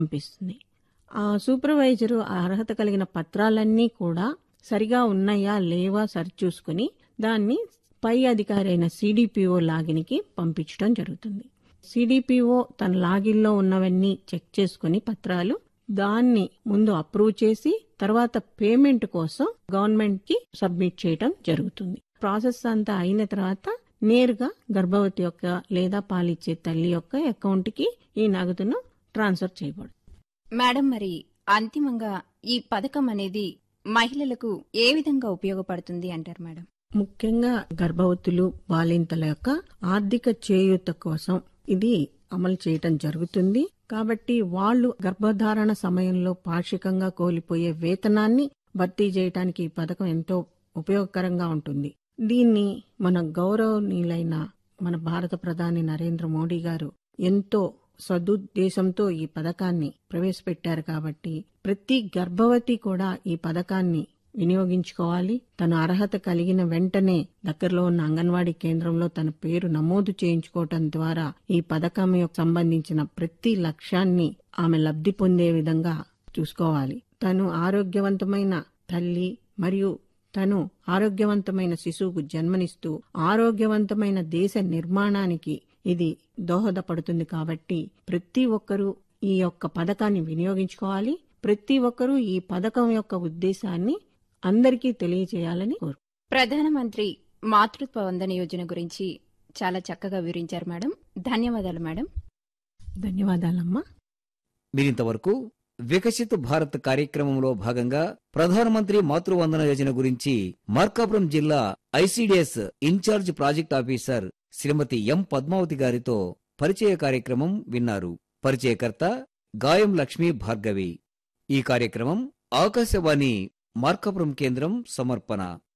పంపిస్తుంది ఆ సూపర్వైజరు ఆ అర్హత కలిగిన పత్రాలన్నీ కూడా సరిగా ఉన్నాయా లేవా సరిచూసుకుని దాన్ని పై అధికారి అయిన సిడిపిఓ లాగిన్కి పంపించడం జరుగుతుంది సిడిపిఓ తన లాగిన్లో ఉన్నవన్నీ చెక్ చేసుకుని పత్రాలు దాన్ని ముందు అప్రూవ్ చేసి తర్వాత పేమెంట్ కోసం గవర్నమెంట్ కి సబ్మిట్ చేయడం జరుగుతుంది ప్రాసెస్ అంతా అయిన తర్వాత నేరుగా గర్భవతి యొక్క లేదా పాలిచ్చే తల్లి యొక్క అకౌంట్ కి ఈ నగదును ట్రాన్స్ఫర్ చేయబడు మేడం మరి అంతిమంగా ఈ పథకం అనేది మహిళలకు ఏ విధంగా ఉపయోగపడుతుంది అంటారు మేడం ముఖ్యంగా గర్భవతులు బాలింతల యొక్క ఆర్థిక చేయూత కోసం ఇది అమలు చేయటం జరుగుతుంది కాబట్టి వాళ్ళు గర్భధారణ సమయంలో పాక్షికంగా కోల్పోయే వేతనాన్ని భర్తీ చేయడానికి ఈ పథకం ఎంతో ఉపయోగకరంగా ఉంటుంది దీన్ని మన గౌరవనీయులైన మన భారత ప్రధాని నరేంద్ర మోడీ గారు ఎంతో సదుద్దేశంతో ఈ పథకాన్ని ప్రవేశపెట్టారు కాబట్టి ప్రతి గర్భవతి కూడా ఈ పథకాన్ని వినియోగించుకోవాలి తను అర్హత కలిగిన వెంటనే దగ్గరలో ఉన్న అంగన్వాడీ కేంద్రంలో తన పేరు నమోదు చేయించుకోవటం ద్వారా ఈ పథకం యొక్క సంబంధించిన ప్రతి లక్ష్యాన్ని ఆమె లబ్ధి పొందే విధంగా చూసుకోవాలి తను ఆరోగ్యవంతమైన తల్లి మరియు తను ఆరోగ్యవంతమైన శిశువుకు జన్మనిస్తూ ఆరోగ్యవంతమైన దేశ నిర్మాణానికి ఇది దోహదపడుతుంది కాబట్టి ప్రతి ఒక్కరూ ఈ యొక్క పథకాన్ని వినియోగించుకోవాలి ప్రతి ఒక్కరూ ఈ పథకం యొక్క ఉద్దేశాన్ని అందరికీ తెలియజేయాలని కోరు ప్రధానమంత్రి మాతృత్వ వందన యోజన గురించి చాలా చక్కగా వివరించారు మేడం ధన్యవాదాలు మేడం ధన్యవాదాలమ్మా మీరింతవరకు వికసిత్ భారత్ కార్యక్రమంలో భాగంగా ప్రధానమంత్రి మాతృవందన యోజన గురించి మార్కాపురం జిల్లా ICDS incharge project officer Shrimati M Padmavati గారితో పరిచయ కార్యక్రమం విన్నారు పరిచయకర్త గాయం లక్ష్మీ భార్గవి ఈ కార్యక్రమం ఆకాశవాణి మార్కాపురం కేంద్రం సమర్పణ